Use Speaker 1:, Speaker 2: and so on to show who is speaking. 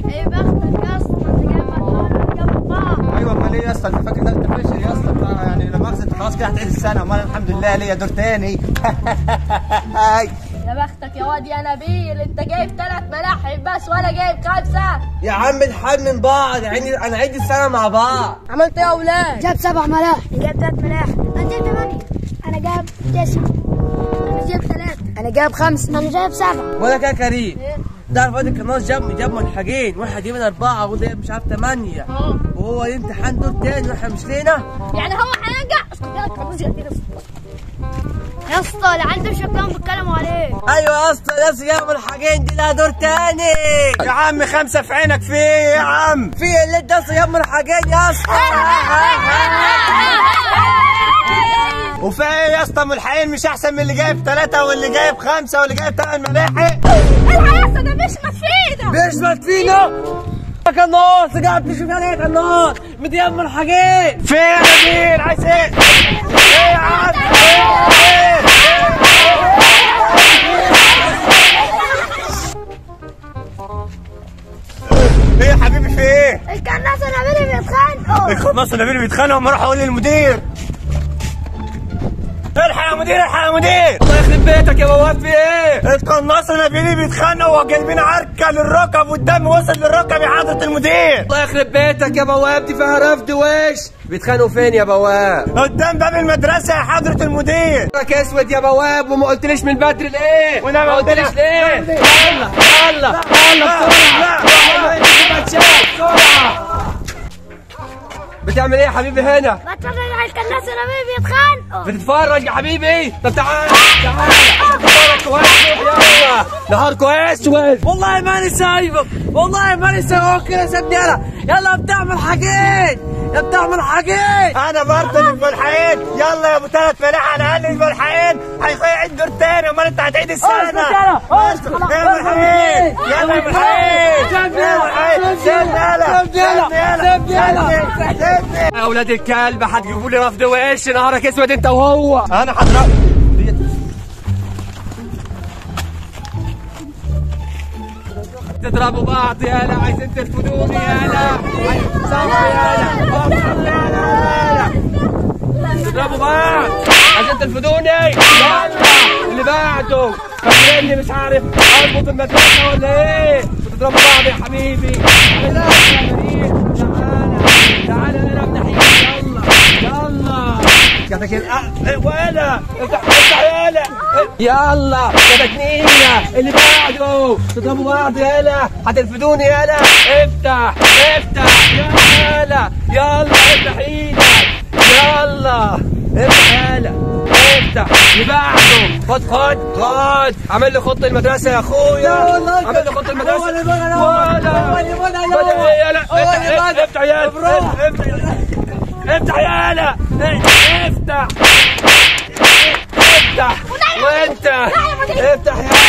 Speaker 1: ايه بختك يا اسطى انت جايب مجموعة جنب بعض
Speaker 2: ايوه امال ايه يا اسطى انت فاكر ده انت فاشل يا اسطى انت يعني لما مؤاخذه انت خلاص كده هتعيد السنه امال الحمد لله ليا دور تاني
Speaker 1: يا بختك يا واد يا نبيل انت جايب ثلاث ملاحم بس وانا جايب خمسة
Speaker 3: يا عم الحال من بعض يعني انا عيد السنه مع بعض
Speaker 1: عملت ايه يا اولاد؟
Speaker 4: جاب سبع ملاحق جاب ثلاث ملاحق انا جايب ثمانية انا جايب تسعة انا جايب ثلاثة
Speaker 1: انا جايب خمسة
Speaker 4: انا جايب سبعة
Speaker 3: ولا كده كريم تعرف واد القناص جاب جاب ملحقين واحد جايب اربعه وده جايب مش عارف ثمانيه وهو امتحان دور تاني واحنا مش لينا
Speaker 1: يعني هو هينجح اسكت يا كرموز يا كده يا اسطى العيال دول شكلهم بيتكلموا عليه
Speaker 3: ايوه يا اسطى ناس جابوا الحاجين دي لها دور تاني
Speaker 2: يا عم خمسه في عينك في ايه يا عم
Speaker 3: في اللي ده اصلا جاب الحاجين يا اسطى
Speaker 2: وفي ايه يا اسطى ملحقين مش احسن من اللي جايب ثلاثه واللي جايب خمسه واللي جايب ثمان ملاحق
Speaker 1: الحياة ده مش مفيدة
Speaker 3: بيشمت فينا يا قناص قاعد تشوف عليه يا قناص مديام الحاجين
Speaker 2: في ايه يا نبيل عايز ايه؟ ايه يا عم؟ ايه؟ ايه يا حبيبي في ايه؟
Speaker 4: الكناسة نبيل بيتخانقوا
Speaker 2: القناص نبيل بيتخانقوا اما اروح اقول للمدير الحق يا مدير الحق يا مدير
Speaker 3: الله يخرب بيتك يا بواب في ايه
Speaker 2: القناص نبيل بيتخانقوا وجايبين عركه للركب والدم وصل للركب يا حضره المدير
Speaker 3: الله يخرب بيتك يا بواب دي فيها رفض وش بيتخانقوا فين يا بواب
Speaker 2: قدام باب المدرسه يا حضره المدير
Speaker 3: لك اسود يا بواب وما قلتليش من بدري ليه
Speaker 2: وأنا
Speaker 3: ما
Speaker 2: ما
Speaker 3: قلتليش
Speaker 2: قلت-
Speaker 3: ليه يلا يلا يلا بسرعه بتعمل ايه يا حبيبي هنا
Speaker 4: بتفرج على الكناسة نبيل بيتخانقوا
Speaker 3: بتتفرج يا حبيبي طب تعال تعال نهار كويس يلا نهار كويس كويس والله ماني سايبك والله ماني سايبك كده سيبني انا يلا بتعمل حاجات يا بتعمل حاجات
Speaker 2: انا برضه اللي ملحقين يلا يا ابو ثلاث فلاح على الاقل الملحقين هيعيد دور تاني امال انت هتعيد السنه
Speaker 3: اسكت يلا
Speaker 2: يا ملحقين يلا يا ملحقين يا ملحقين سيبني يلا
Speaker 3: سيبني يلا
Speaker 2: سيبني
Speaker 3: يا اولاد الكلب هتجيبوا لي رفض وش نهارك اسود انت وهو
Speaker 2: انا هضرب
Speaker 3: تضربوا بعض يالا عايزين ترفضوني يالا صف يالا صف يالا تضربوا بعض عايزين ترفضوني يلا اللي بعده فاكريني مش عارف اربط المدرسه ولا ايه بتضربوا بعض يا حبيبي تعالى يا مريم تعالى تعالى نلعب ناحية يلا يلا كده كده ولا افتح افتح يالا يلا كده جنينة اللي بعده تضربوا بعض يالا هترفدوني يالا افتح افتح يالا يلا افتح ايدك يلا افتح يالا افتح اللي بعده خد خد خد عمل لي خط المدرسة يا اخويا عمل لي خط المدرسة ولا ولا يالا افتح افتح يالا افتح افتح يالا افتح افتح وانت افتح